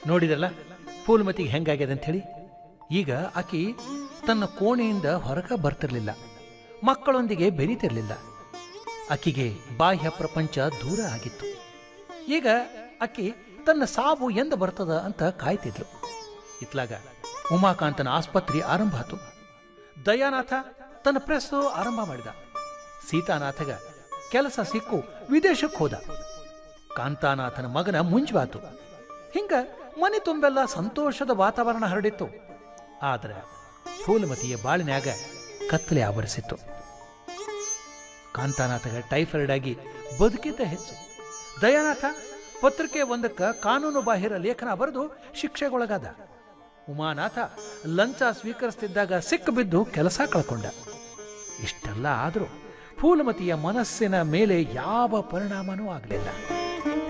ನೋಡಿದಲ್ಲ ಫೂಲ್ಮತಿಗೆ ಹೆಂಗಾಗ್ಯದ ಅಂಥೇಳಿ ಈಗ ಆಕಿ ತನ್ನ ಕೋಣೆಯಿಂದ ಹೊರಗೆ ಬರ್ತಿರ್ಲಿಲ್ಲ ಮಕ್ಕಳೊಂದಿಗೆ ಬೆರೀತಿರ್ಲಿಲ್ಲ ಆಕಿಗೆ ಬಾಹ್ಯ ಪ್ರಪಂಚ ದೂರ ಆಗಿತ್ತು ಈಗ ಆಕಿ ತನ್ನ ಸಾವು ಎಂದ ಬರ್ತದ ಅಂತ ಕಾಯ್ತಿದ್ಲು ಇತ್ಲಾಗ ಉಮಾಕಾಂತನ ಆಸ್ಪತ್ರೆ ಆರಂಭ ಆತು ದಯಾನಾಥ ತನ್ನ ಪ್ರೆಸ್ ಆರಂಭ ಮಾಡಿದ ಸೀತಾನಾಥಗ ಕೆಲಸ ಸಿಕ್ಕು ವಿದೇಶಕ್ಕೆ ಹೋದ ಕಾಂತಾನಾಥನ ಮಗನ ಮುಂಜವಾತು ಹಿಂಗ ಮನೆ ತುಂಬೆಲ್ಲ ಸಂತೋಷದ ವಾತಾವರಣ ಹರಡಿತ್ತು ಆದ್ರೆ ಫೂಲಮತಿಯ ಬಾಳಿನ್ಯಾಗ ಕತ್ತಲೆ ಆವರಿಸಿತ್ತು ಕಾಂತಾನಾಥಗ ಟೈಫಾಯ್ಡ್ ಆಗಿ ಬದುಕಿದ್ದ ಹೆಚ್ಚು ದಯಾನಾಥ ಪತ್ರಿಕೆ ಒಂದಕ್ಕ ಕಾನೂನು ಬಾಹಿರ ಲೇಖನ ಬರೆದು ಶಿಕ್ಷೆಗೊಳಗಾದ ಉಮಾನಾಥ ಲಂಚ ಸ್ವೀಕರಿಸ್ತಿದ್ದಾಗ ಸಿಕ್ಕು ಬಿದ್ದು ಕೆಲಸ ಕಳ್ಕೊಂಡ ಇಷ್ಟೆಲ್ಲ ಆದರೂ ಫೂಲಮತಿಯ ಮನಸ್ಸಿನ ಮೇಲೆ ಯಾವ ಪರಿಣಾಮನೂ ಆಗಲಿಲ್ಲ